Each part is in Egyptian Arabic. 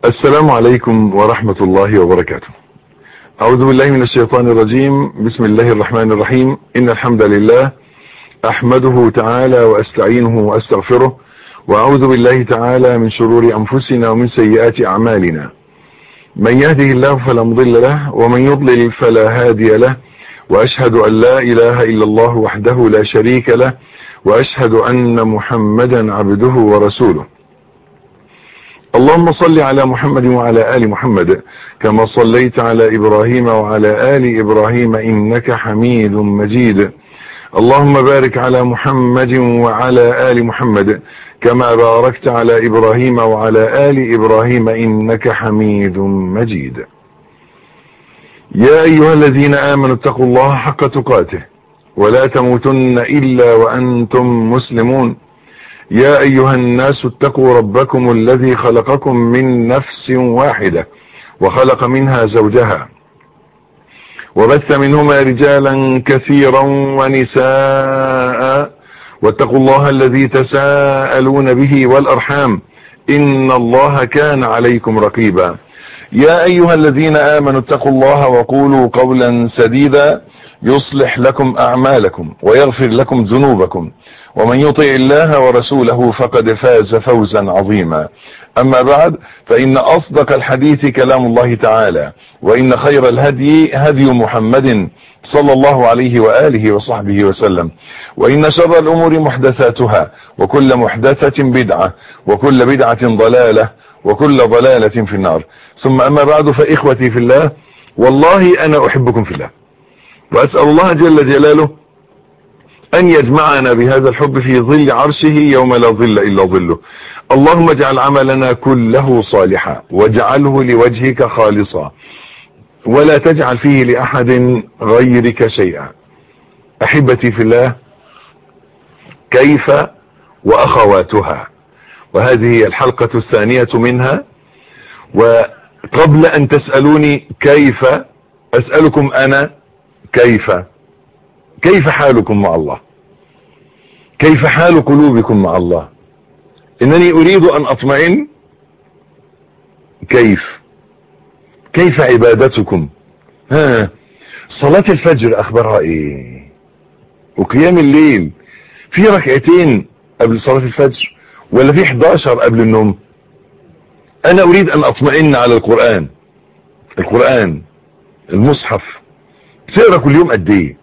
السلام عليكم ورحمة الله وبركاته أعوذ بالله من الشيطان الرجيم بسم الله الرحمن الرحيم إن الحمد لله أحمده تعالى وأستعينه وأستغفره وأعوذ بالله تعالى من شرور أنفسنا ومن سيئات أعمالنا من يهده الله فلا مضل له ومن يضلل فلا هادي له وأشهد أن لا إله إلا الله وحده لا شريك له وأشهد أن محمدا عبده ورسوله اللهم صل على محمد وعلى آل محمد كما صليت على إبراهيم وعلى آل إبراهيم إنك حميد مجيد اللهم بارك على محمد وعلى آل محمد كما باركت على إبراهيم وعلى آل إبراهيم إنك حميد مجيد يا أيها الذين آمنوا اتقوا الله حق تقاته ولا تموتن إلا وأنتم مسلمون يا أيها الناس اتقوا ربكم الذي خلقكم من نفس واحدة وخلق منها زوجها وبث منهما رجالا كثيرا ونساء واتقوا الله الذي تساءلون به والأرحام إن الله كان عليكم رقيبا يا أيها الذين آمنوا اتقوا الله وقولوا قولا سديدا يصلح لكم أعمالكم ويغفر لكم ذنوبكم ومن يطع الله ورسوله فقد فاز فوزا عظيما أما بعد فإن أصدق الحديث كلام الله تعالى وإن خير الهدي هدي محمد صلى الله عليه وآله وصحبه وسلم وإن شر الأمور محدثاتها وكل محدثة بدعة وكل بدعة ضلالة وكل ضلالة في النار ثم أما بعد فإخوتي في الله والله أنا أحبكم في الله وأسأل الله جل جلاله أن يجمعنا بهذا الحب في ظل عرشه يوم لا ظل إلا ظله اللهم اجعل عملنا كله صالحا واجعله لوجهك خالصا ولا تجعل فيه لأحد غيرك شيئا أحبتي في الله كيف وأخواتها وهذه هي الحلقة الثانية منها وقبل أن تسألوني كيف أسألكم أنا كيف كيف حالكم مع الله كيف حال قلوبكم مع الله انني اريد ان اطمئن كيف كيف عبادتكم ها صلاة الفجر اخبارها ايه وقيام الليل في ركعتين قبل صلاة الفجر ولا في 11 قبل النوم انا اريد ان اطمئن على القرآن القرآن المصحف تقرا كل يوم قد ايه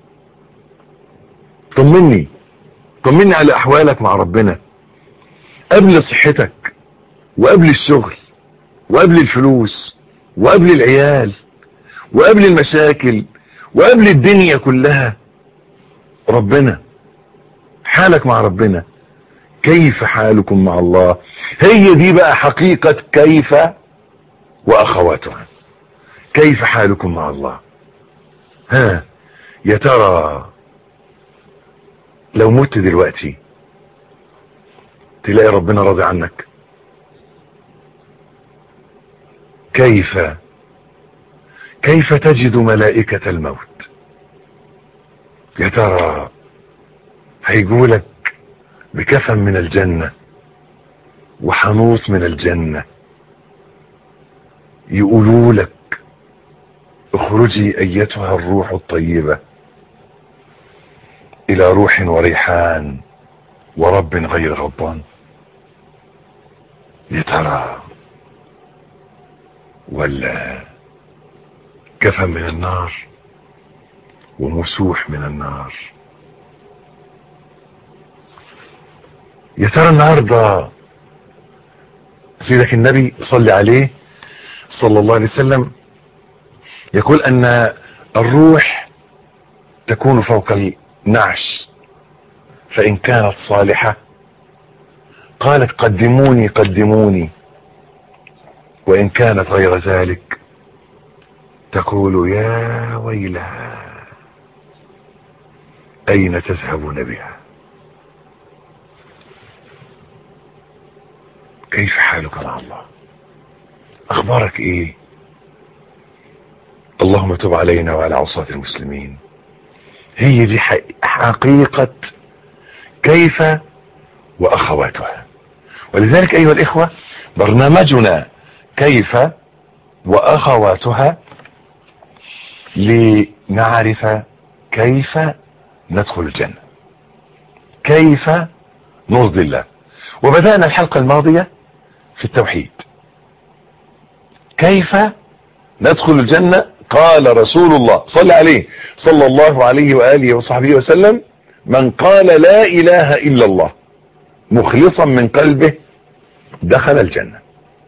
طمني طمني على احوالك مع ربنا قبل صحتك وقبل الشغل وقبل الفلوس وقبل العيال وقبل المشاكل وقبل الدنيا كلها ربنا حالك مع ربنا كيف حالكم مع الله هي دي بقى حقيقة كيف واخواتها كيف حالكم مع الله ها يا ترى لو مت دلوقتي تلاقي ربنا راضي عنك كيف كيف تجد ملائكة الموت يا ترى هيجولك بكفن من الجنة وحنوط من الجنة يقولوا لك اخرجي ايتها الروح الطيبة الى روح وريحان ورب غير غضبان يا ترى ولا كفن من النار ومسوح من النار يا ترى النهارده سيدك النبي صلي عليه صلى الله عليه وسلم يقول ان الروح تكون فوق النعش فان كانت صالحة قالت قدموني قدموني وان كانت غير ذلك تقول يا ويلها اين تذهبون بها كيف حالك مع الله اخبارك ايه اللهم تب علينا وعلى عصاة المسلمين هي دي حقيقة كيف واخواتها ولذلك ايها الاخوة برنامجنا كيف واخواتها لنعرف كيف ندخل الجنة كيف نرضي الله وبدأنا الحلقة الماضية في التوحيد كيف ندخل الجنة قال رسول الله صلى عليه صلى الله عليه وآله وصحبه وسلم من قال لا إله إلا الله مخلصا من قلبه دخل الجنة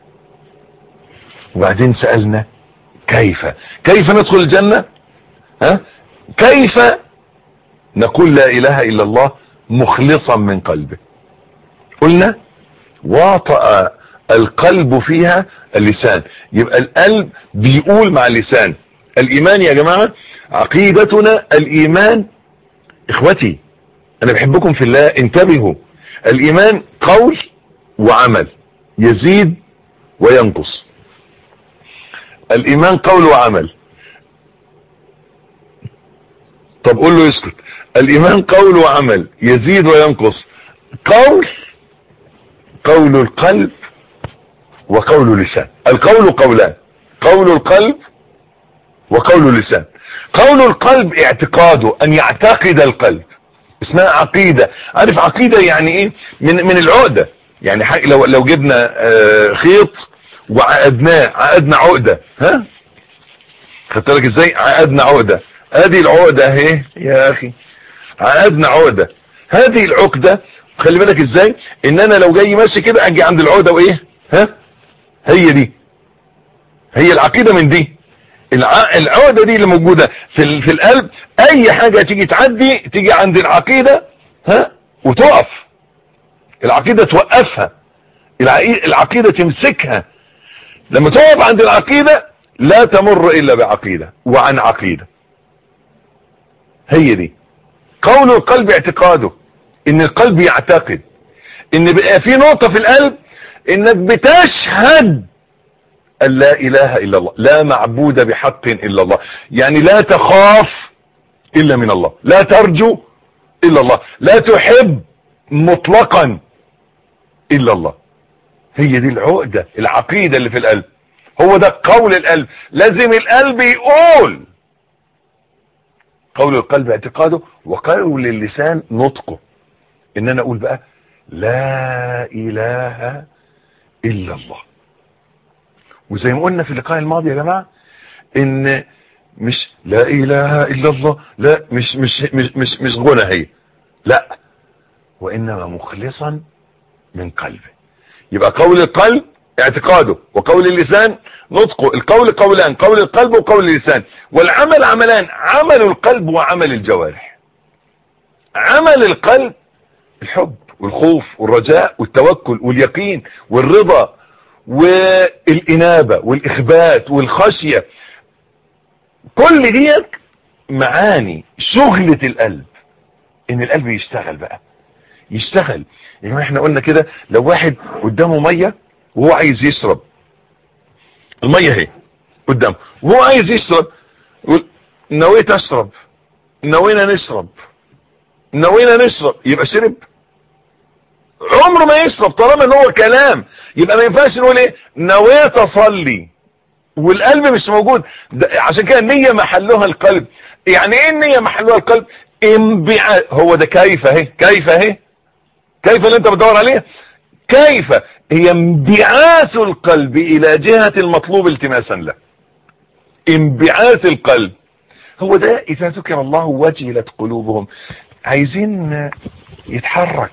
وبعدين سألنا كيف كيف ندخل الجنة ها كيف نقول لا اله الا الله مخلصا من قلبه قلنا واطأ القلب فيها اللسان يبقى القلب بيقول مع اللسان الايمان يا جماعة عقيدتنا الايمان اخوتي انا بحبكم في الله انتبهوا الايمان قول وعمل يزيد وينقص الايمان قول وعمل طب قول له يسكت الايمان قول وعمل يزيد وينقص قول قول القلب وقول اللسان القول قولان قول القلب وقول اللسان قول القلب اعتقاده ان يعتقد القلب اسمها عقيدة عارف عقيدة يعني ايه من من العقدة يعني لو لو جبنا آه خيط وعقدناه عقدنا عقدة ها خدت بالك ازاي عقدنا عقدة ادي العقدة اهي يا اخي عقدنا عقدة هذه العقدة خلي بالك ازاي ان انا لو جاي ماشي كده اجي عند العقدة وايه ها هي دي هي العقيدة من دي العقدة دي اللي موجودة في, في القلب اي حاجة تيجي تعدي تيجي عند العقيدة ها وتقف العقيدة توقفها العقيدة تمسكها لما تقف عند العقيدة لا تمر الا بعقيدة وعن عقيدة هي دي قول القلب اعتقاده ان القلب يعتقد ان بقى في نقطة في القلب انك بتشهد ان لا اله الا الله لا معبود بحق الا الله يعني لا تخاف الا من الله لا ترجو الا الله لا تحب مطلقا الا الله هي دي العقدة العقيدة اللي في القلب هو ده قول القلب لازم القلب يقول قول القلب اعتقاده وقول اللسان نطقه ان انا اقول بقى لا اله الا الله وزي ما قلنا في اللقاء الماضي يا جماعة ان مش لا اله الا الله لا مش مش مش مش, مش غنى هي لا وانما مخلصا من قلبه يبقى قول القلب اعتقاده وقول اللسان نطقه القول قولان قول القلب وقول اللسان والعمل عملان عمل القلب وعمل الجوارح عمل القلب الحب والخوف والرجاء والتوكل واليقين والرضا والإنابة والإخبات والخشية كل ديت معاني شغلة القلب ان القلب يشتغل بقى يشتغل يعني احنا قلنا كده لو واحد قدامه مية وهو عايز يشرب المية اهي قدامه وهو عايز يشرب يقول نويت اشرب نوينا نشرب نوينا نشرب يبقى شرب عمره ما يشرب طالما ان هو كلام يبقى ما ينفعش نقول ايه نويت اصلي والقلب مش موجود عشان كده النية محلها القلب يعني ايه النية محلها القلب انبعاث هو ده كيف اهي كيف اهي كيف اللي انت بتدور عليه كيف هي انبعاث القلب الى جهة المطلوب التماسا له انبعاث القلب هو ده اذا ذكر الله وجلت قلوبهم عايزين يتحرك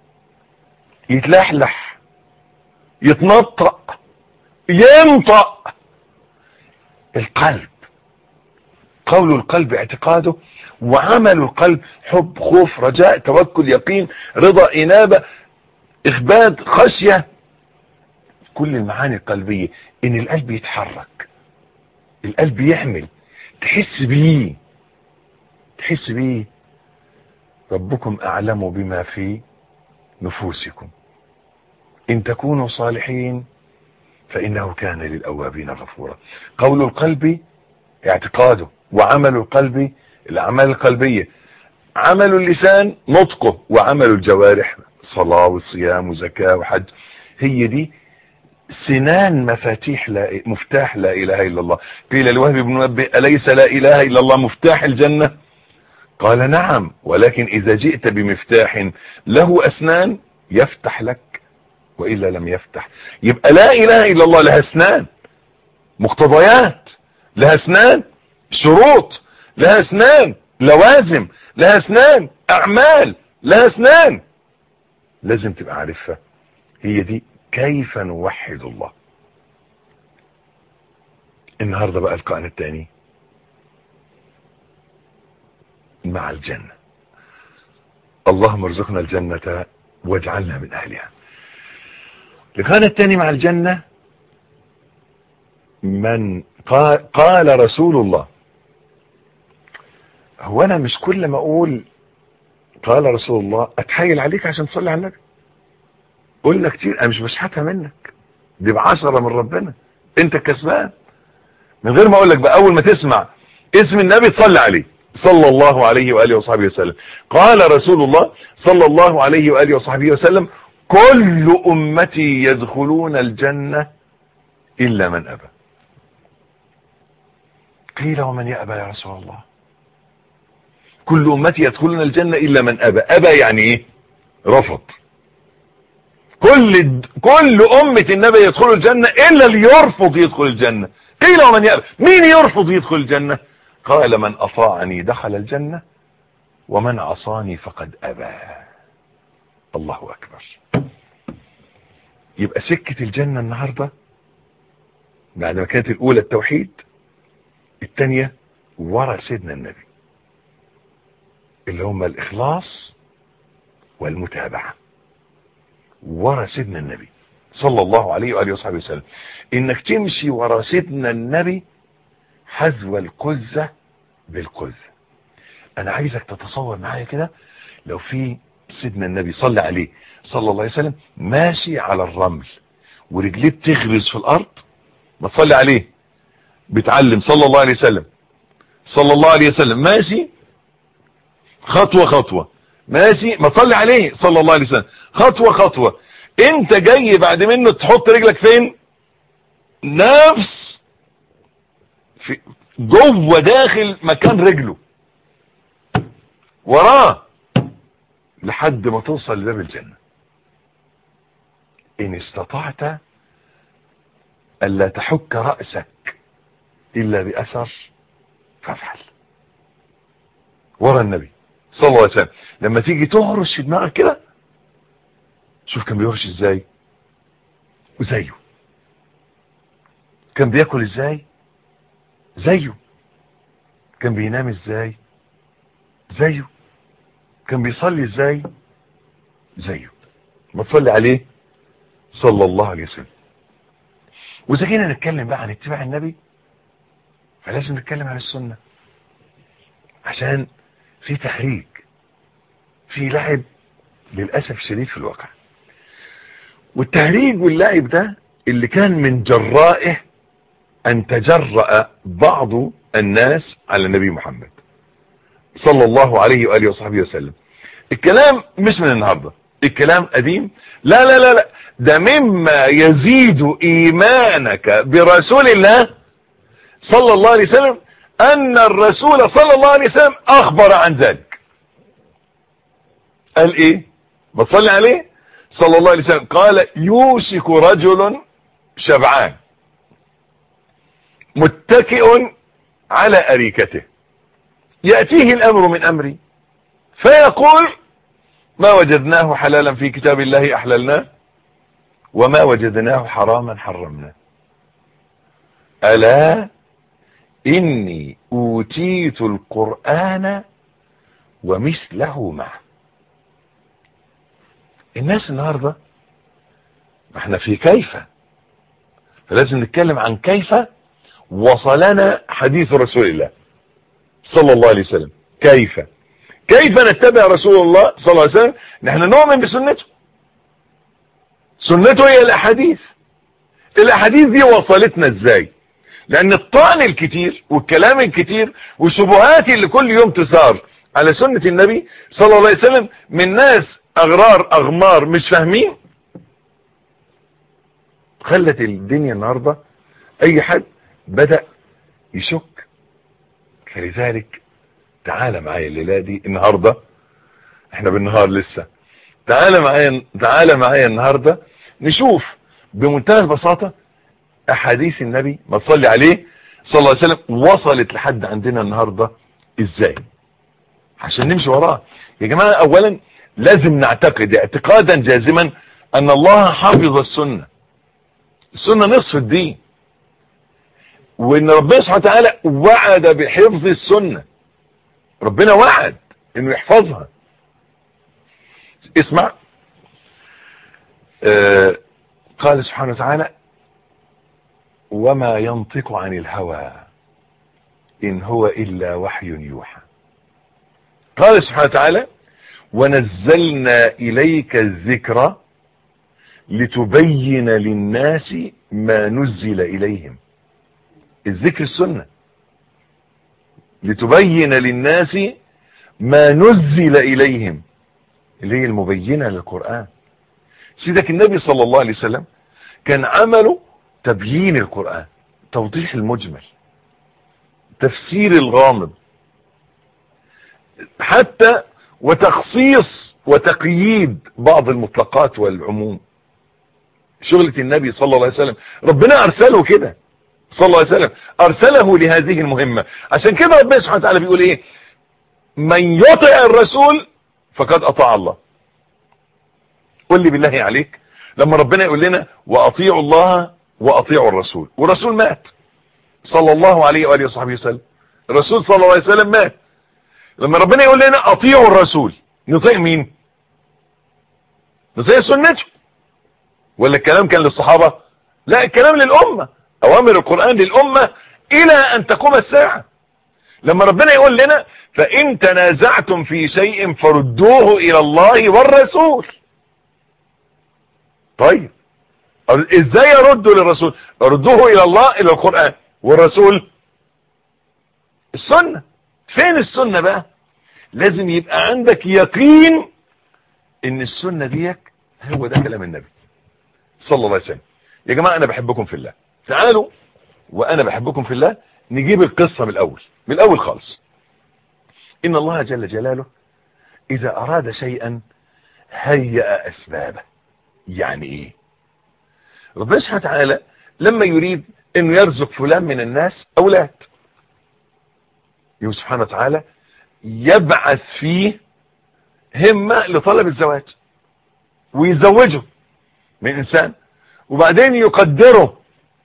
يتلحلح يتنطق ينطق القلب قول القلب اعتقاده وعمل القلب حب خوف رجاء توكل يقين رضا انابة اخبات خشية كل المعاني القلبية ان القلب يتحرك القلب يحمل تحس بيه تحس بيه ربكم اعلم بما في نفوسكم ان تكونوا صالحين فانه كان للاوابين غفورا قول القلب اعتقاده وعمل القلب الاعمال القلبية عمل اللسان نطقه وعمل الجوارح صلاة وصيام وزكاة وحج هي دي سنان مفاتيح لا مفتاح لا اله الا الله قيل لوهب بن منبه اليس لا اله الا الله مفتاح الجنة قال نعم ولكن اذا جئت بمفتاح له اسنان يفتح لك والا لم يفتح يبقى لا اله الا الله لها اسنان مقتضيات لها اسنان شروط لها اسنان لوازم لها اسنان اعمال لها اسنان لازم تبقى عارفها هي دي كيف نوحد الله النهاردة بقى القائنا الثاني مع الجنة اللهم ارزقنا الجنة واجعلنا من اهلها لقانا الثاني مع الجنة من قال, قال رسول الله هو انا مش كل ما اقول قال رسول الله اتحايل عليك عشان تصلي على النبي قلنا كتير انا مش بشحتها منك دي بعشرة من ربنا انت الكسبان من غير ما اقول لك بقى اول ما تسمع اسم النبي تصلي عليه صلى الله عليه واله وصحبه وسلم قال رسول الله صلى الله عليه واله وصحبه وسلم كل امتي يدخلون الجنة الا من ابى قيل ومن يأبى يا رسول الله كل امتي يدخلون الجنة الا من ابى ابى يعني ايه رفض كل كل امة النبي يدخل الجنة الا اللي يرفض يدخل الجنة قيل ومن يأبى مين يرفض يدخل الجنة قال من اطاعني دخل الجنة ومن عصاني فقد ابى الله اكبر يبقى سكة الجنة النهاردة بعد ما كانت الاولى التوحيد الثانية ورا سيدنا النبي اللي هم الاخلاص والمتابعة ورا سيدنا النبي صلى الله عليه وآله وصحبه وسلم انك تمشي ورا سيدنا النبي حذو القزة بالقزة انا عايزك تتصور معايا كده لو في سيدنا النبي صلى عليه صلى الله عليه وسلم ماشي على الرمل ورجليه بتغرز في الارض ما تصلي عليه بتعلم صلى الله عليه وسلم صلى الله عليه وسلم ماشي خطوة خطوة ماشي ما تصلي عليه صلى الله عليه وسلم خطوة خطوة انت جاي بعد منه تحط رجلك فين نفس في جوه داخل مكان رجله وراه لحد ما توصل لباب الجنة ان استطعت الا تحك رأسك الا باثر فافعل ورا النبي صلى الله عليه وسلم لما تيجي تهرش في دماغك كده شوف كان بيهرش ازاي وزيه كان بياكل ازاي زيه كان بينام ازاي زيه كان بيصلي ازاي زيه ما تصلي عليه صلى الله عليه وسلم واذا جينا نتكلم بقى عن اتباع النبي فلازم نتكلم عن السنة عشان في تحريج في لعب للأسف الشديد في الواقع والتهريج واللعب ده اللي كان من جرائه أن تجرأ بعض الناس على النبي محمد صلى الله عليه وآله وصحبه وسلم الكلام مش من النهاردة الكلام قديم لا لا لا لا ده مما يزيد إيمانك برسول الله صلى الله عليه وسلم أن الرسول صلى الله عليه وسلم أخبر عن ذلك قال إيه ما تصلي عليه صلى الله عليه وسلم قال يوشك رجل شبعان متكئ على أريكته يأتيه الأمر من أمري فيقول ما وجدناه حلالا في كتاب الله أحللناه وما وجدناه حراما حرمناه ألا إني أوتيت القرآن ومثله معه الناس النهاردة احنا في كيف فلازم نتكلم عن كيف وصلنا حديث رسول الله صلى الله عليه وسلم كيف كيف نتبع رسول الله صلى الله عليه وسلم نحن نؤمن بسنته سنته هي الاحاديث الاحاديث دي وصلتنا ازاي لان الطعن الكتير والكلام الكتير والشبهات اللي كل يوم تثار على سنة النبي صلى الله عليه وسلم من ناس اغرار اغمار مش فاهمين خلت الدنيا النهاردة اي حد بدأ يشك فلذلك تعالى معايا الليلة دي النهاردة احنا بالنهار لسه تعالى معايا تعالى معايا النهاردة نشوف بمنتهى البساطة احاديث النبي ما تصلي عليه صلى الله عليه وسلم وصلت لحد عندنا النهاردة ازاي عشان نمشي وراه يا جماعة اولا لازم نعتقد اعتقادا جازما ان الله حافظ السنة السنة نصف الدين وان ربنا سبحانه وتعالى وعد بحفظ السنة ربنا وعد انه يحفظها اسمع آه قال سبحانه وتعالى وما ينطق عن الهوى إن هو إلا وحي يوحى قال سبحانه وتعالى ونزلنا إليك الذكر لتبين للناس ما نزل إليهم الذكر السنة لتبين للناس ما نزل إليهم اللي هي المبينة للقرآن سيدك النبي صلى الله عليه وسلم كان عمله تبيين القرآن توضيح المجمل تفسير الغامض حتى وتخصيص وتقييد بعض المطلقات والعموم شغلة النبي صلى الله عليه وسلم ربنا أرسله كده صلى الله عليه وسلم أرسله لهذه المهمة عشان كده ربنا سبحانه وتعالى بيقول إيه من يطع الرسول فقد أطاع الله قل لي بالله عليك لما ربنا يقول لنا وأطيعوا الله وأطيعوا الرسول والرسول مات صلى الله عليه وآله وصحبه وسلم الرسول صلى الله عليه وسلم مات لما ربنا يقول لنا أطيعوا الرسول نطيع مين نطيع سنته ولا الكلام كان للصحابة لا الكلام للأمة أوامر القرآن للأمة إلى أن تقوم الساعة لما ربنا يقول لنا فإن تنازعتم في شيء فردوه إلى الله والرسول طيب ازاي يردوا للرسول ردوه الى الله الى القرآن والرسول السنة فين السنة بقى لازم يبقى عندك يقين ان السنة ديك هو ده كلام النبي صلى الله عليه وسلم يا جماعة انا بحبكم في الله تعالوا وانا بحبكم في الله نجيب القصة من الاول من الاول خالص ان الله جل جلاله اذا اراد شيئا هيأ اسبابه يعني ايه ربنا سبحانه وتعالى لما يريد انه يرزق فلان من الناس اولاد يوم سبحانه وتعالى يبعث فيه همة لطلب الزواج ويزوجه من انسان وبعدين يقدره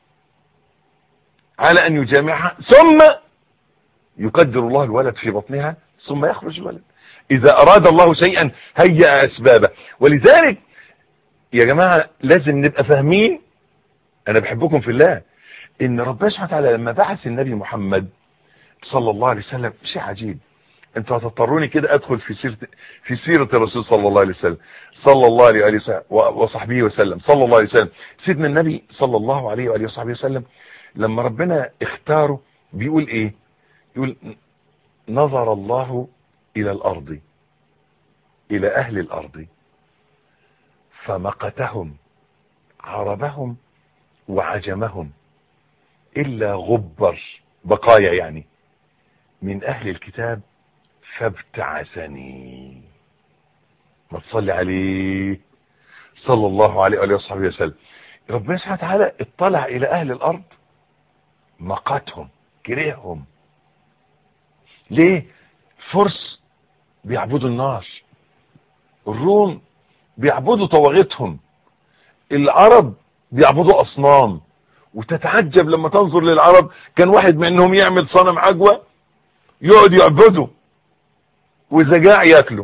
على ان يجامعها ثم يقدر الله الولد في بطنها ثم يخرج الولد اذا اراد الله شيئا هيأ اسبابه ولذلك يا جماعة لازم نبقى فاهمين انا بحبكم في الله ان ربنا سبحانه وتعالى لما بعث النبي محمد صلى الله عليه وسلم شيء عجيب انتوا هتضطروني كده ادخل في سيرة في سيرة الرسول صلى الله عليه وسلم صلى الله عليه وآله وصحبه وسلم صلى الله عليه وسلم سيدنا النبي صلى الله عليه وآله وصحبه وسلم لما ربنا اختاره بيقول ايه يقول نظر الله الى الارض الى اهل الارض فمقتهم عربهم وعجمهم إلا غبر بقايا يعني من أهل الكتاب فابتعثني ما تصلي عليه صلى الله عليه وآله وصحبه وسلم ربنا سبحانه وتعالى اطلع إلى أهل الأرض مقتهم كرههم ليه فرس بيعبدوا النار الروم بيعبدوا طواغيتهم العرب بيعبدوا اصنام وتتعجب لما تنظر للعرب كان واحد منهم يعمل صنم عجوة يقعد يعبده واذا جاع ياكله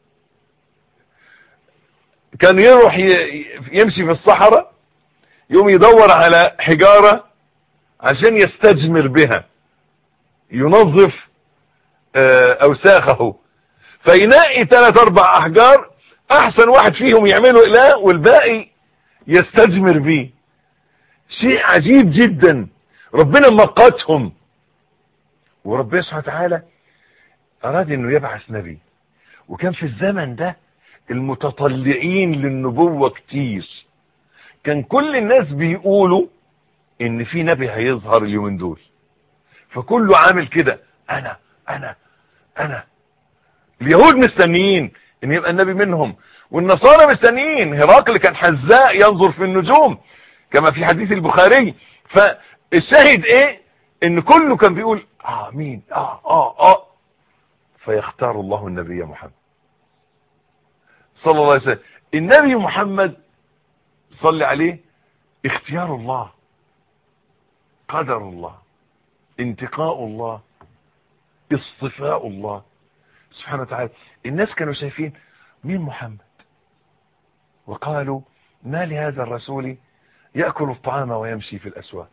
كان يروح يمشي في الصحراء يوم يدور على حجارة عشان يستجمر بها ينظف اوساخه فينقي ثلاث اربع احجار احسن واحد فيهم يعمله اله والباقي يستجمر بيه شيء عجيب جدا ربنا مقتهم وربنا سبحانه وتعالى اراد انه يبعث نبي وكان في الزمن ده المتطلعين للنبوة كتير كان كل الناس بيقولوا ان في نبي هيظهر اليومين دول فكله عامل كده انا انا انا اليهود مستنيين ان يبقى النبي منهم والنصارى مستنيين هرقل كان حذاء ينظر في النجوم كما في حديث البخاري فالشاهد ايه ان كله كان بيقول اه مين اه اه اه فيختار الله النبي محمد صلى الله عليه وسلم النبي محمد صلى عليه اختيار الله قدر الله انتقاء الله اصطفاء الله سبحانه وتعالى الناس كانوا شايفين مين محمد وقالوا ما لهذا الرسول يأكل الطعام ويمشي في الأسواق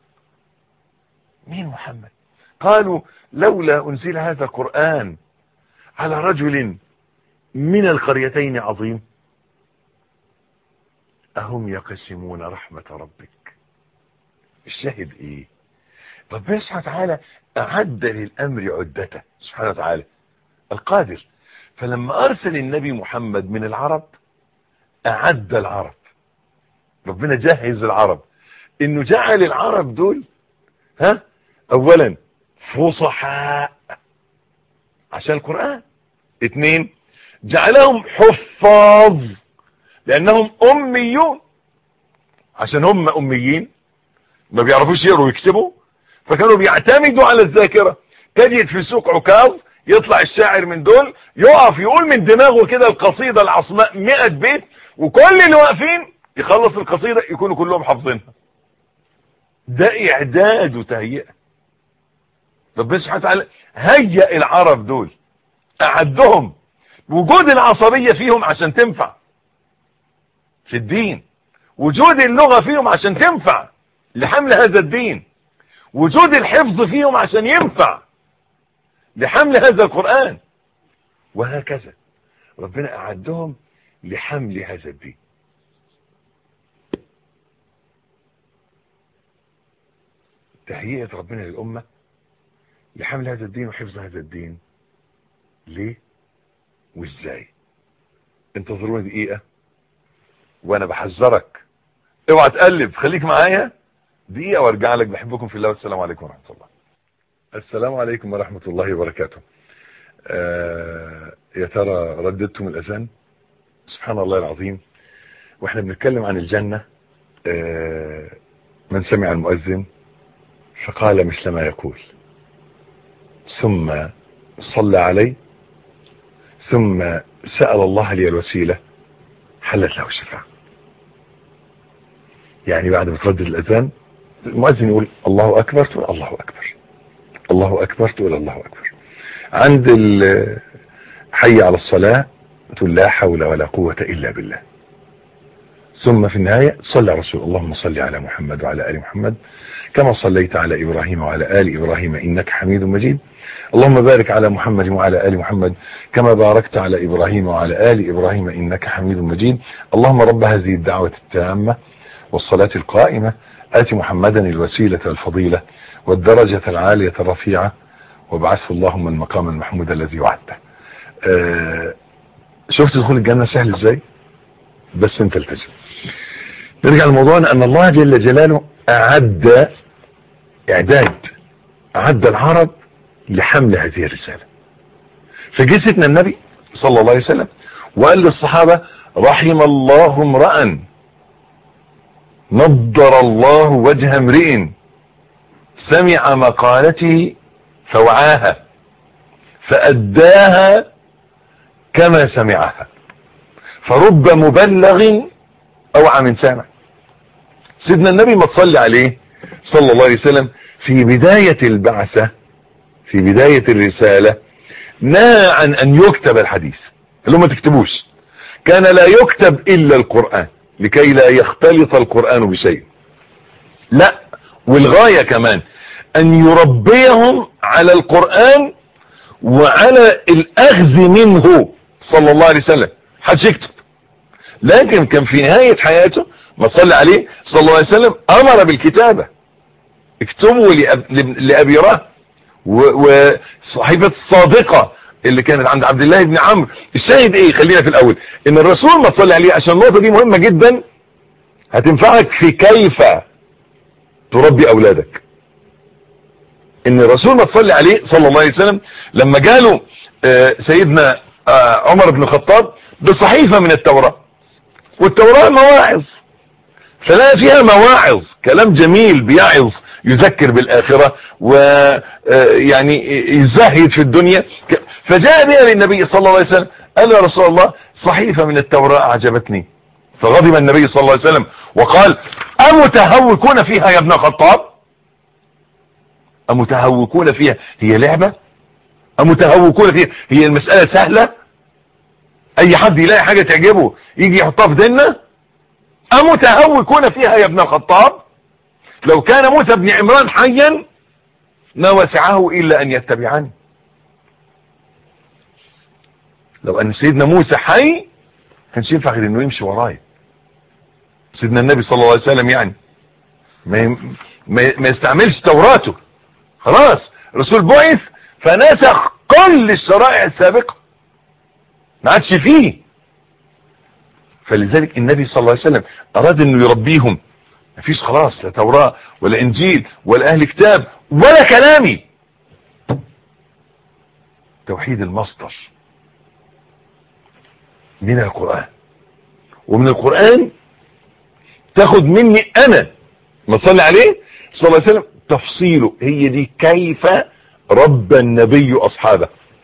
مين محمد قالوا لولا أنزل هذا القرآن على رجل من القريتين عظيم أهم يقسمون رحمة ربك الشاهد إيه ربنا سبحانه وتعالى أعد للأمر عدته سبحانه وتعالى القادر فلما أرسل النبي محمد من العرب أعد العرب ربنا جهز العرب إنه جعل العرب دول ها أولا فصحاء عشان القرآن اثنين جعلهم حفاظ لأنهم أميون عشان هم أميين ما بيعرفوش يقروا ويكتبوا فكانوا بيعتمدوا على الذاكرة تجد في سوق عكاظ يطلع الشاعر من دول يقف يقول من دماغه كده القصيدة العصماء 100 بيت وكل اللي واقفين يخلص القصيدة يكونوا كلهم حافظينها ده إعداد وتهيئة ربنا سبحانه وتعالى هيئ العرب دول أعدهم وجود العصبية فيهم عشان تنفع في الدين وجود اللغة فيهم عشان تنفع لحمل هذا الدين وجود الحفظ فيهم عشان ينفع لحمل هذا القرآن وهكذا ربنا أعدهم لحمل هذا الدين تهيئة ربنا للأمة لحمل هذا الدين وحفظ هذا الدين ليه وازاي انتظروني دقيقة وانا بحذرك اوعى تقلب خليك معايا دقيقة وارجع لك بحبكم في الله والسلام عليكم ورحمة الله السلام عليكم ورحمة الله وبركاته آه يا ترى رددتم الأذان سبحان الله العظيم واحنا بنتكلم عن الجنة آه من سمع المؤذن فقال مثل ما يقول ثم صلى عليه ثم سأل الله لي الوسيلة حلت له الشفاعة يعني بعد ما تردد الأذان المؤذن يقول الله أكبر تقول الله أكبر الله أكبر تقول الله أكبر عند حي على الصلاة تقول لا حول ولا قوة إلا بالله ثم في النهاية صلى رسول اللهم صل على محمد وعلى آل محمد كما صليت على إبراهيم وعلى آل إبراهيم إنك حميد مجيد اللهم بارك على محمد وعلى آل محمد كما باركت على إبراهيم وعلى آل إبراهيم إنك حميد مجيد اللهم رب هذه الدعوة التامة والصلاة القائمة آت محمدا الوسيلة والفضيلة والدرجة العالية الرفيعة وابعثه اللهم المقام المحمود الذي وعدته آه شفت دخول الجنة سهل ازاي بس انت التزم نرجع لموضوعنا ان الله جل جلاله اعد اعداد اعد العرب لحمل هذه الرسالة فجه سيدنا النبي صلى الله عليه وسلم وقال للصحابة رحم الله امرأ نضر الله وجه امرئ سمع مقالته فوعاها فأداها كما سمعها فرب مبلغ أوعى من سامع سيدنا النبي ما تصلي عليه صلى الله عليه وسلم في بداية البعثة في بداية الرسالة نهى عن أن يكتب الحديث اللي ما تكتبوش كان لا يكتب إلا القرآن لكي لا يختلط القرآن بشيء لا والغاية كمان أن يربيهم على القرآن وعلى الأخذ منه صلى الله عليه وسلم حدش يكتب لكن كان في نهاية حياته ما صلى عليه صلى الله عليه وسلم أمر بالكتابة اكتبوا لأب... لأبي راه وصحيفة الصادقة اللي كانت عند عبد الله بن عمرو الشاهد ايه خلينا في الاول ان الرسول ما صلى عليه عشان النقطة دي مهمة جدا هتنفعك في كيف تربي اولادك ان الرسول ما تصلي عليه صلى الله عليه وسلم لما جاله آه، سيدنا آه، عمر بن الخطاب بصحيفة من التوراة والتوراة مواعظ فلا فيها مواعظ كلام جميل بيعظ يذكر بالآخرة ويعني يزهد في الدنيا ك- فجاء بها للنبي صلى الله عليه وسلم قال يا رسول الله صحيفة من التوراة أعجبتني فغضب النبي صلى الله عليه وسلم وقال أمتهوكون فيها يا ابن الخطاب أمتهوكون فيها هي لعبة أمتهوكون فيها هي المسألة سهلة أي حد يلاقي حاجة تعجبه يجي يحطها في ديننا أمتهوكون فيها يا ابن الخطاب لو كان موسى بن عمران حيا ما وسعه إلا أن يتبعني لو أن سيدنا موسى حي كانش ينفع غير انه يمشي ورايا سيدنا النبي صلى الله عليه وسلم يعني ما ي- ما ي- ما يستعملش توراته خلاص رسول بعث فنسخ كل الشرائع السابقة ما عادش فيه فلذلك النبي صلى الله عليه وسلم اراد انه يربيهم مفيش خلاص لا توراة ولا انجيل ولا اهل كتاب ولا كلامي توحيد المصدر من القرآن ومن القرآن تاخد مني انا ما تصلي عليه صلى الله عليه وسلم تفصيله هي دي كيف رب النبي اصحابه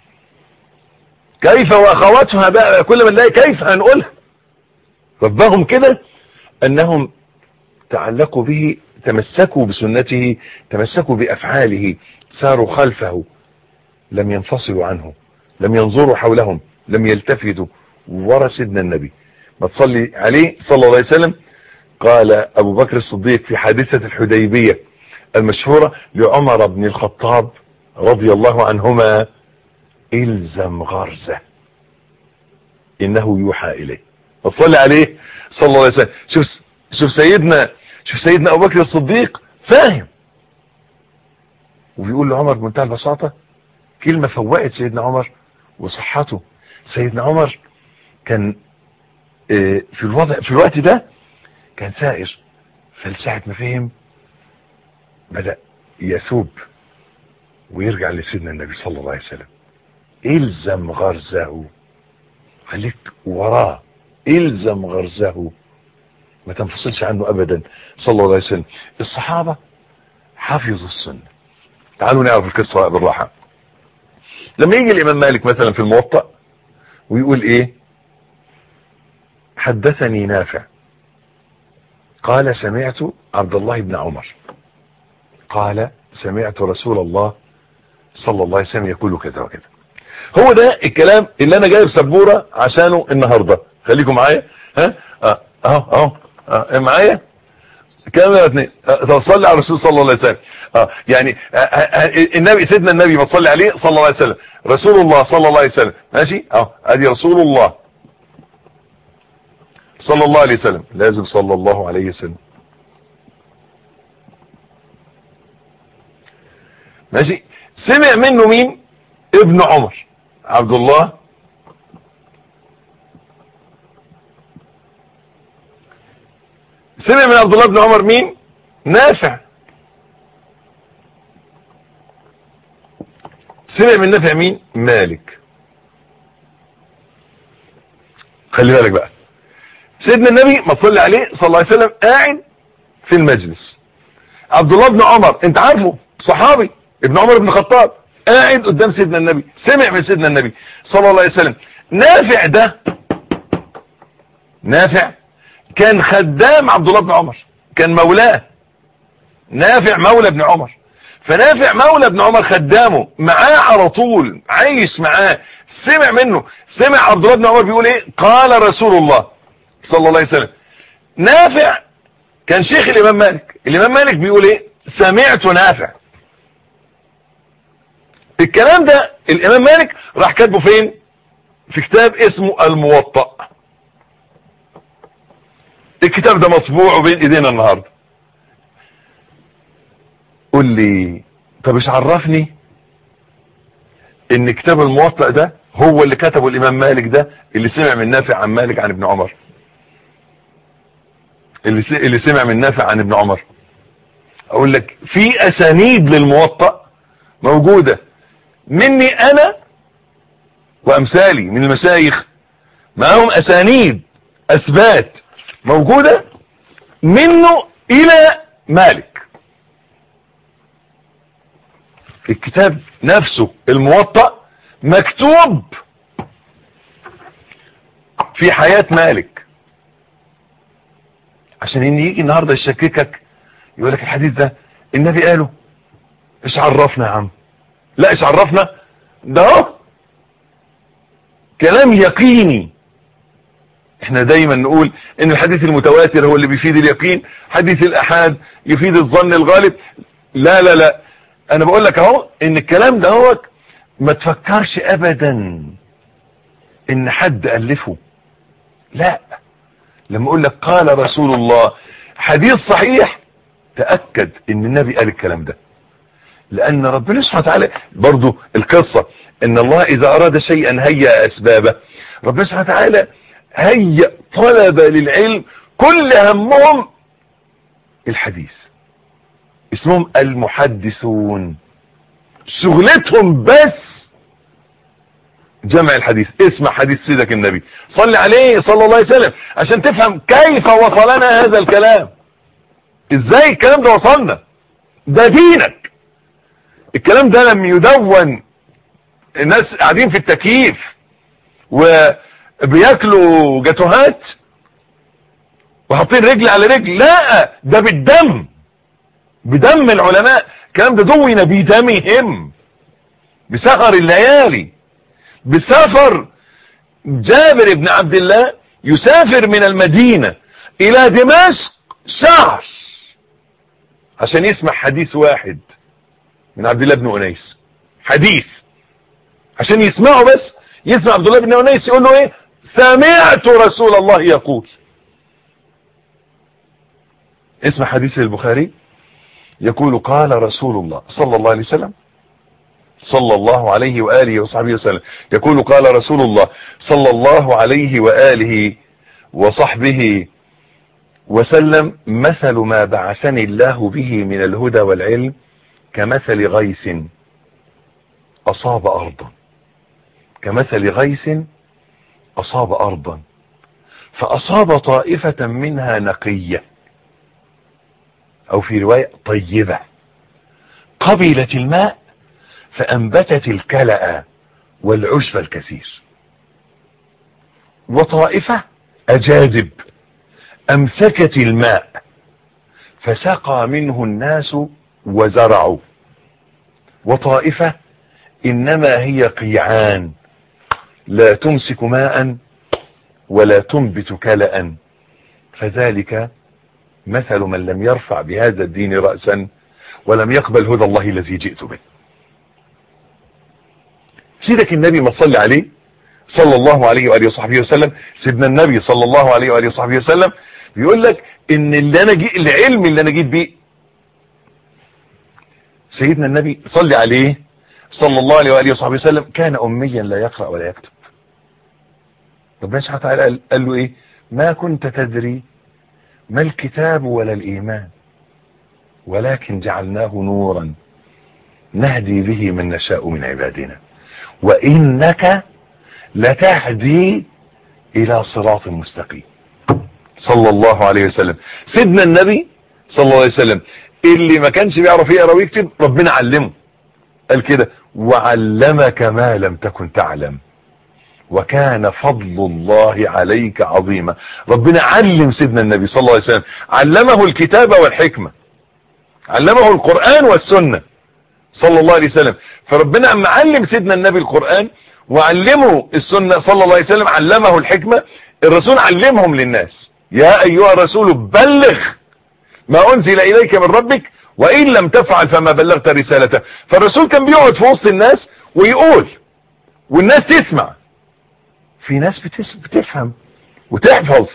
كيف واخواتها بقى كل ما نلاقي كيف هنقولها ربهم كده انهم تعلقوا به تمسكوا بسنته تمسكوا بافعاله ساروا خلفه لم ينفصلوا عنه لم ينظروا حولهم لم يلتفتوا ورا سيدنا النبي ما تصلي عليه صلى الله عليه وسلم قال ابو بكر الصديق في حادثة الحديبية المشهورة لعمر بن الخطاب رضي الله عنهما الزم غرزة انه يوحى اليه فصلي عليه صلى الله عليه وسلم شوف شوف سيدنا شوف سيدنا ابو بكر الصديق فاهم وبيقول لعمر بمنتهى البساطة كلمة فوقت سيدنا عمر وصحته سيدنا عمر كان آه، في الوضع في الوقت ده كان سائر فلساعة ما فهم بدأ يثوب ويرجع لسيدنا النبي صلى الله عليه وسلم الزم غرزه خليك وراه الزم غرزه ما تنفصلش عنه ابدا صلى الله عليه وسلم الصحابة حفظوا السنة تعالوا نعرف القصة بالراحة لما يجي الامام مالك مثلا في الموطأ ويقول ايه حدثني نافع قال سمعت عبد الله بن عمر قال سمعت رسول الله صلى الله عليه وسلم يقول كذا وكذا هو ده الكلام اللي انا جايب سبوره عشانه النهارده خليكم معايا ها اه اهو اهو آه، معايا كام يا اتنين آه، صلي على الرسول صلى الله عليه وسلم اه يعني آه، آه، النبي سيدنا النبي ما تصلي عليه صلى الله عليه وسلم رسول الله صلى الله عليه وسلم ماشي اه ادي رسول الله صلى الله عليه وسلم لازم صلى الله عليه وسلم ماشي سمع منه مين ابن عمر عبد الله سمع من عبد الله بن عمر مين نافع سمع من نافع مين مالك خلي بالك بقى سيدنا النبي ما تصلي عليه صلى الله عليه وسلم قاعد في المجلس عبد الله بن عمر انت عارفه صحابي ابن عمر بن الخطاب قاعد قدام سيدنا النبي سمع من سيدنا النبي صلى الله عليه وسلم نافع ده نافع كان خدام عبد الله بن عمر كان مولاه نافع مولى ابن عمر فنافع مولى ابن عمر خدامه معاه على طول عايش معاه سمع منه سمع عبد الله بن عمر بيقول ايه قال رسول الله صلى الله عليه وسلم نافع كان شيخ الامام مالك الامام مالك بيقول ايه سمعت نافع الكلام ده الامام مالك راح كاتبه فين في كتاب اسمه الموطأ الكتاب ده مطبوع بين ايدينا النهارده قول لي طب ايش عرفني ان كتاب الموطأ ده هو اللي كتبه الامام مالك ده اللي سمع من نافع عن مالك عن ابن عمر اللي اللي سمع من نافع عن ابن عمر اقول لك في اسانيد للموطأ موجودة مني انا وامثالي من المشايخ معاهم اسانيد اثبات موجودة منه الى مالك الكتاب نفسه الموطأ مكتوب في حياة مالك عشان ان يجي النهاردة يشككك يقول لك الحديث ده النبي قاله ايش عرفنا يا عم لا ايش عرفنا ده اهو كلام يقيني احنا دايما نقول ان الحديث المتواتر هو اللي بيفيد اليقين حديث الاحاد يفيد الظن الغالب لا لا لا انا بقول لك اهو ان الكلام ده هو ما تفكرش ابدا ان حد الفه لا لما اقول لك قال رسول الله حديث صحيح تأكد ان النبي قال الكلام ده لان ربنا سبحانه وتعالى برضو القصة ان الله اذا اراد شيئا هيأ اسبابه ربنا سبحانه وتعالى هيأ طلبة للعلم كل همهم الحديث اسمهم المحدثون شغلتهم بس جمع الحديث اسمع حديث سيدك النبي صل عليه صلى الله عليه وسلم عشان تفهم كيف وصلنا هذا الكلام ازاي الكلام ده وصلنا ده دينك الكلام ده لم يدون الناس قاعدين في التكييف وبياكلوا جاتوهات وحاطين رجل على رجل لا ده بالدم بدم العلماء الكلام ده دون بدمهم بسهر الليالي بسفر جابر بن عبد الله يسافر من المدينة الى دمشق شهر عشان يسمع حديث واحد من عبد الله بن انيس حديث عشان يسمعه بس يسمع عبد الله بن انيس يقول له ايه سمعت رسول الله يقول اسمع حديث البخاري يقول قال رسول الله صلى الله عليه وسلم صلى الله عليه وآله وصحبه وسلم يقول قال رسول الله صلى الله عليه وآله وصحبه وسلم مثل ما بعثني الله به من الهدى والعلم كمثل غيث أصاب أرضا كمثل غيث أصاب أرضا فأصاب طائفة منها نقية أو في رواية طيبة قبلت الماء فأنبتت الكلأ والعشب الكثير وطائفة أجادب أمسكت الماء فسقى منه الناس وزرعوا وطائفة إنما هي قيعان لا تمسك ماء ولا تنبت كلأ فذلك مثل من لم يرفع بهذا الدين رأسا ولم يقبل هدى الله الذي جئت به سيدك النبي ما صلي عليه صلى الله عليه وآله وصحبه وسلم سيدنا النبي صلى الله عليه وآله وصحبه وسلم بيقول لك ان اللي انا جي العلم اللي انا جيت بيه سيدنا النبي صلي عليه صلى الله عليه وآله وصحبه وسلم كان أميا لا يقرأ ولا يكتب ربنا سبحانه وتعالى قال, قال له ايه ما كنت تدري ما الكتاب ولا الإيمان ولكن جعلناه نورا نهدي به من نشاء من عبادنا وإنك لتهدي إلى صراط مستقيم صلى الله عليه وسلم سيدنا النبي صلى الله عليه وسلم اللي ما كانش بيعرف يقرا ويكتب ربنا علمه قال كده وعلمك ما لم تكن تعلم وكان فضل الله عليك عظيما ربنا علم سيدنا النبي صلى الله عليه وسلم علمه الكتاب والحكمة علمه القرآن والسنة صلى الله عليه وسلم فربنا اما علم سيدنا النبي القرآن وعلمه السنة صلى الله عليه وسلم علمه الحكمة الرسول علمهم للناس يا ايها الرسول بلغ ما انزل اليك من ربك وان لم تفعل فما بلغت رسالته فالرسول كان بيقعد في وسط الناس ويقول والناس تسمع في ناس بتس... بتفهم وتحفظ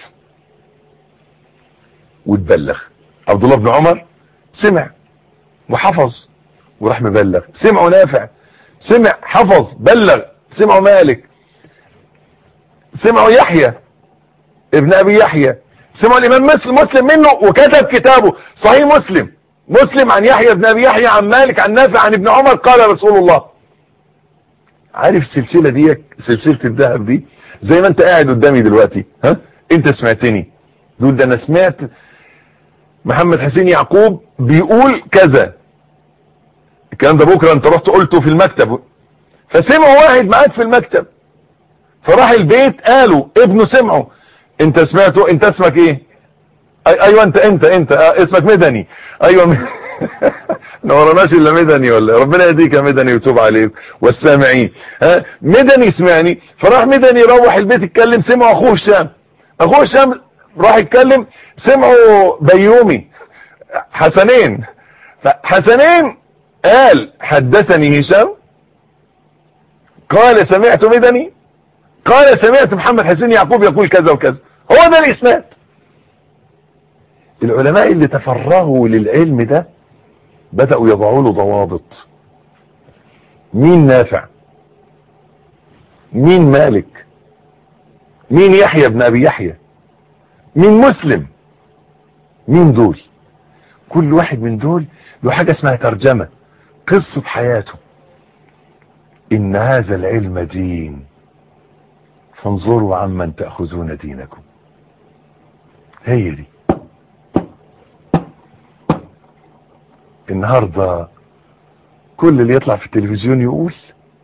وتبلغ عبد الله بن عمر سمع وحفظ وراح مبلغ سمعوا نافع سمع حفظ بلغ سمعوا مالك سمعوا يحيى ابن ابي يحيى سمعوا الامام مسلم مسلم منه وكتب كتابه صحيح مسلم مسلم عن يحيى بن ابي يحيى عن مالك عن نافع عن ابن عمر قال رسول الله عارف السلسلة دي سلسلة الذهب دي زي ما انت قاعد قدامي دلوقتي ها انت سمعتني دول ده انا سمعت محمد حسين يعقوب بيقول كذا الكلام ده بكرة انت رحت قلته في المكتب فسمعوا واحد معاك في المكتب فراح البيت قالوا ابنه سمعه انت سمعته انت اسمك ايه أي ايوه انت انت انت اه اسمك مدني ايوه م... ما وراناش الا مدني ولا ربنا يهديك يا مدني ويتوب عليك والسامعين ها مدني سمعني فراح مدني يروح البيت يتكلم سمعه اخوه هشام اخوه هشام راح يتكلم سمعوا بيومي حسنين حسنين قال حدثني هشام قال سمعت مدني قال سمعت محمد حسين يعقوب يقول كذا وكذا هو ده الاسناد العلماء اللي تفرغوا للعلم ده بدأوا يضعوا له ضوابط مين نافع مين مالك مين يحيى بن ابي يحيى مين مسلم مين دول كل واحد من دول له حاجة اسمها ترجمة قصة حياته ان هذا العلم دين فانظروا عمن تأخذون دينكم هي دي النهاردة كل اللي يطلع في التلفزيون يقول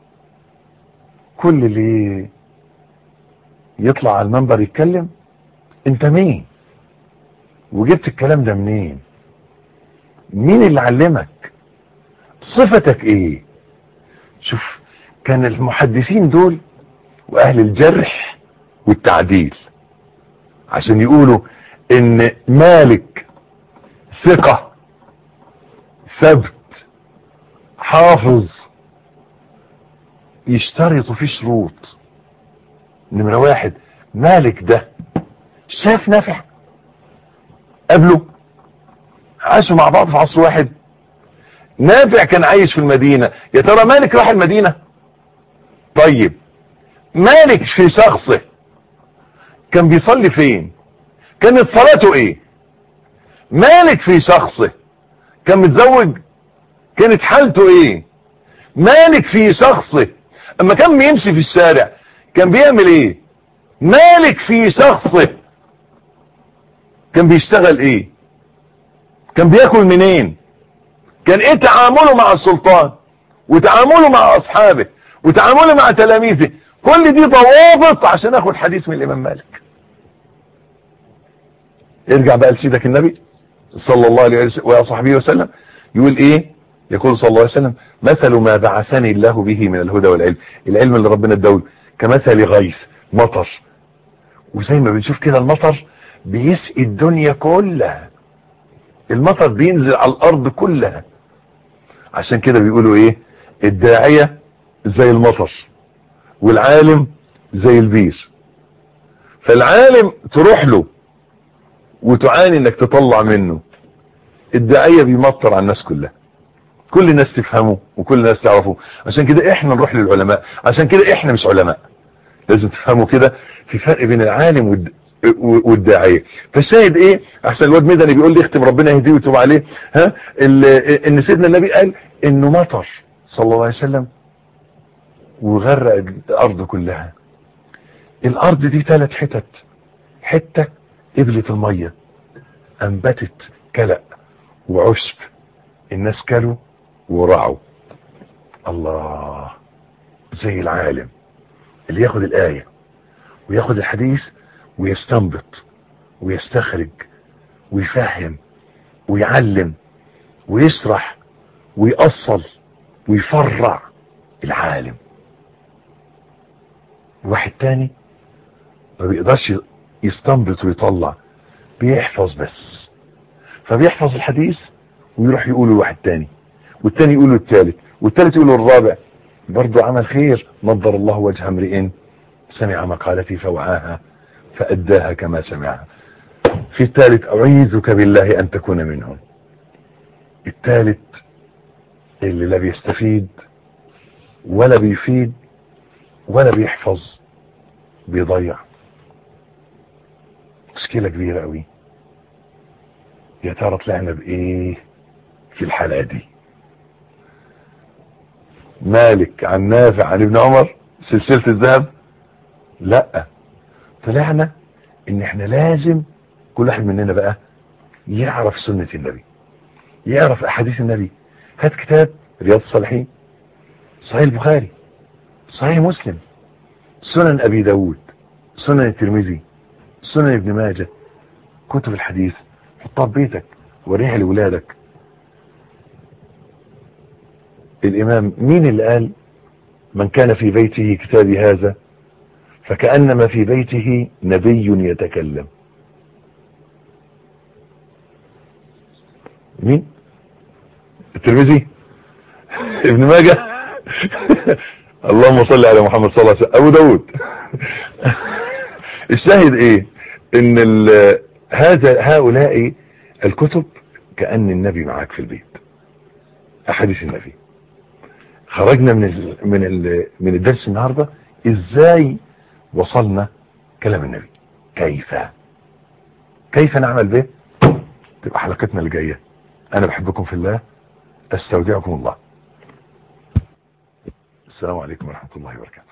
كل اللي يطلع على المنبر يتكلم انت مين وجبت الكلام ده منين مين اللي علمك صفتك ايه شوف كان المحدثين دول واهل الجرح والتعديل عشان يقولوا ان مالك ثقة ثبت حافظ يشترطوا فيه شروط نمرة واحد مالك ده شاف نافع قبله عاشوا مع بعض في عصر واحد نافع كان عايش في المدينة يا ترى مالك راح المدينة طيب مالك في شخصه كان بيصلي فين كانت صلاته ايه مالك في شخصه كان متزوج كانت حالته ايه مالك في شخصه اما كان بيمشي في الشارع كان بيعمل ايه مالك في شخصه كان بيشتغل ايه كان بياكل منين كان ايه تعامله مع السلطان وتعامله مع اصحابه وتعامله مع تلاميذه كل دي ضوابط عشان اخد حديث من الامام مالك ارجع بقى لسيدك النبي صلى الله عليه وصحبه وسلم يقول ايه يقول صلى الله عليه وسلم مثل ما بعثني الله به من الهدى والعلم العلم اللي ربنا اداه كمثل غيث مطر وزي ما بنشوف كده المطر بيسقي الدنيا كلها المطر بينزل على الارض كلها عشان كده بيقولوا ايه الداعية زي المطر والعالم زي البير فالعالم تروح له وتعاني انك تطلع منه الداعية بيمطر على الناس كلها كل الناس تفهمه وكل الناس تعرفه عشان كده احنا نروح للعلماء عشان كده احنا مش علماء لازم تفهموا كده في فرق بين العالم والد... والداعية فالشاهد ايه احسن الواد مدني بيقول لي اختم ربنا يهديه ويتوب عليه ها ان سيدنا النبي قال انه مطر صلى الله عليه وسلم وغرق الارض كلها الارض دي ثلاث حتت حتة قبلت المية انبتت كلأ وعشب الناس كلوا ورعوا الله زي العالم اللي ياخد الآية وياخد الحديث ويستنبط ويستخرج ويفهم ويعلم ويشرح ويأصل ويفرع العالم واحد تاني ما بيقدرش يستنبط ويطلع بيحفظ بس فبيحفظ الحديث ويروح يقوله لواحد تاني والتاني يقوله التالت والتالت يقوله الرابع برضه عمل خير نظر الله وجه امرئ سمع مقالتي فوعاها فأداها كما سمعها في الثالث أعيذك بالله أن تكون منهم الثالث اللي لا بيستفيد ولا بيفيد ولا بيحفظ بيضيع مشكلة كبيرة قوي يا ترى طلعنا بايه في الحلقة دي مالك عن نافع عن ابن عمر سلسلة الذهب لا طلعنا ان احنا لازم كل واحد مننا بقى يعرف سنة النبي يعرف احاديث النبي هات كتاب رياض الصالحين صحيح البخاري صحيح مسلم سنن ابي داود سنن الترمذي سنن ابن ماجه كتب الحديث حطها في بيتك وريها لولادك الامام مين اللي قال من كان في بيته كتابي هذا فكأنما في بيته نبي يتكلم مين الترمذي ابن ماجه اللهم صل على محمد صلى الله عليه وسلم ابو داود الشاهد ايه ان هذا هؤلاء الكتب كأن النبي معاك في البيت احاديث النبي خرجنا من ال من ال من الدرس النهارده ازاي وصلنا كلام النبي كيف كيف نعمل به تبقى حلقتنا اللي جايه انا بحبكم في الله استودعكم الله السلام عليكم ورحمه الله وبركاته